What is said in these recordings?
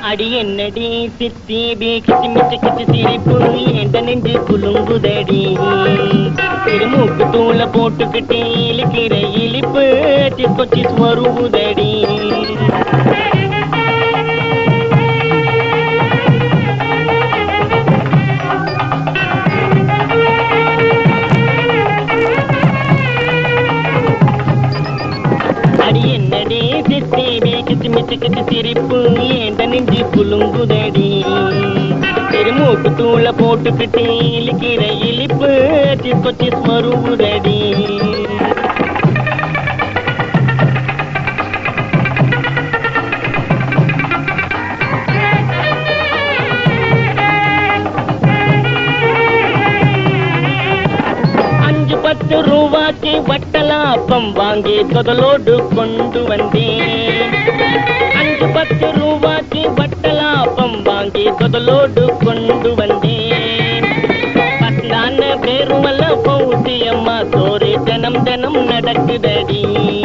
அடி என்னடி சித்தி பி கிச்சு மிச்சு கிச்சு சிரிப்பு எந்த நெஞ்சு குலுங்குதடி திருமூக்கு தூள போட்டுக்கிட்டு இழுக்கிற இழிப்பு கொச்சி வருவுதடி அடி என்னடி சித்தி பி கிச்சு மிச்சு கிச்சு சிரிப்பு எந்த நெஞ்சு குலுங்குதடி திருமூக்கு தூள போட்டுக்கிட்டு இழுக்கிற இழிப்பு கொச்சி வருவுதடி அஞ்சு பத்து ரூபாய்க்கு வட்டலாப்பம் வாங்கி தொதலோடு கொண்டு வந்தேன் அஞ்சு பத்து ரூபாய்க்கு வட்டலாப்பம் வாங்கி தொதலோடு கொண்டு வந்தேன் பத்தான பேருமல்ல பௌத்தி அம்மா சோறு தினம் தினம் நடக்குதடி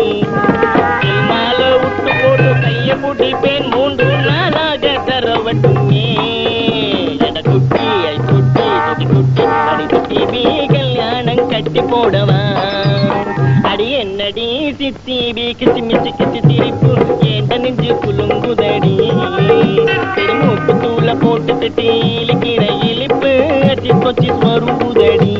மாலை விட்டு போட்டு கைய பிடிப்பேன் மூன்று நாளாக தரவட்டுமே எட குட்டி ஐ குட்டி துடி குட்டி அடி குட்டி பீ கல்யாணம் கட்டி போடவா அடி என்னடி சித்தி பீ கிச்சு மிச்சு கிச்சு திரிப்பு ஏண்ட நெஞ்சு குலுங்குதடி திருமூக்கு தூள போட்டுக்கிட்டு இழுக்கிற இழிப்பு அச்சி கொச்சி வருவுதடி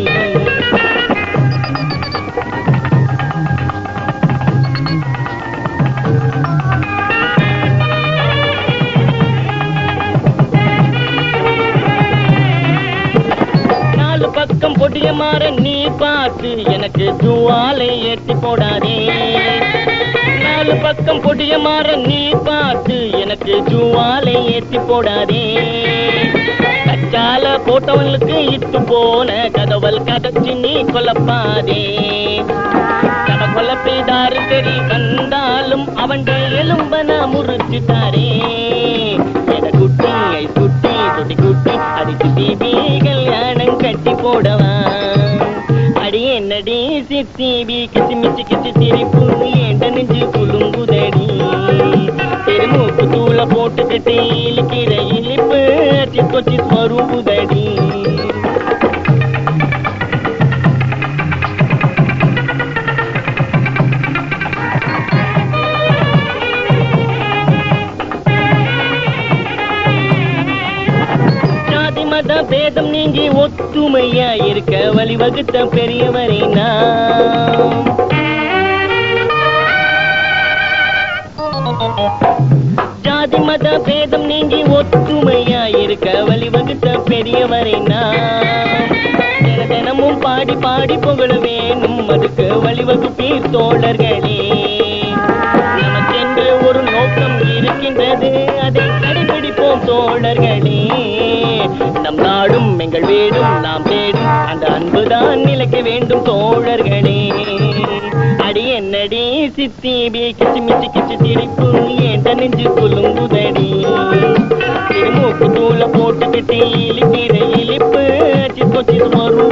நாலு பக்கம் பொடிய மாற நீ பார்த்து எனக்கு ஜுவாலை ஏற்றி போடாதே நாலு பக்கம் பொடிய மாற நீ பார்த்து எனக்கு ஜுவாலை ஏற்றி போடாதே கச்சால போட்டவனுக்கு இட்டு போன கதவல் கதச்சி நீ கொலப்பாதே கத கொலப்பைதாரு தெரி வந்தாலும் அவன் எலும்பன முறிச்சுட்டாரே என குட்டி ஐ குட்டி துடி குட்டி அடி குட்டி பீ கல்யாணம் கட்டி போடவா அடி என்னடி சித்தி பீ கிச்சு மிச்சு கிச்சு திரிப்பு ஏண்ட நெஞ்சு குலுங்குதடி திருமூக்கு தூள போட்டுக்கிட்டு இழுக்கிற இழிப்பு அச்சி கொச்சி வருவுதடி ஜாதி மத பேதம் நீங்கி ஒத்துமையா இருக்க வழிவகுத்த பெரியவரை நாம் ஜாதி மத பேதம் நீங்கி ஒத்துமையா இருக்க வழிவகுத்த பெரியவரை நாம் தின தினமும் பாடி பாடி புகழ வேணும் அதுக்கு வழிவகுப்பீர் தோழர்களே நமக்கென்று ஒரு நோக்கம் இருக்கின்றது அதை கடைபிடிப்போம் தோழர்களே நம் நாடும் எங்கள் வீடும் நாம் தேடும் அந்த அன்புதான் நிலைக்க வேண்டும் தோழர்களே அடி என்னடி சித்தி பீ கிச்சு மிச்சு கிச்சு திரிப்பு ஏண்ட நெஞ்சு குலுங்குதடி திருமூக்கு தூள போட்டுக்கிட்டு இழிக்கிற இழிப்பு கொச்சி வரும்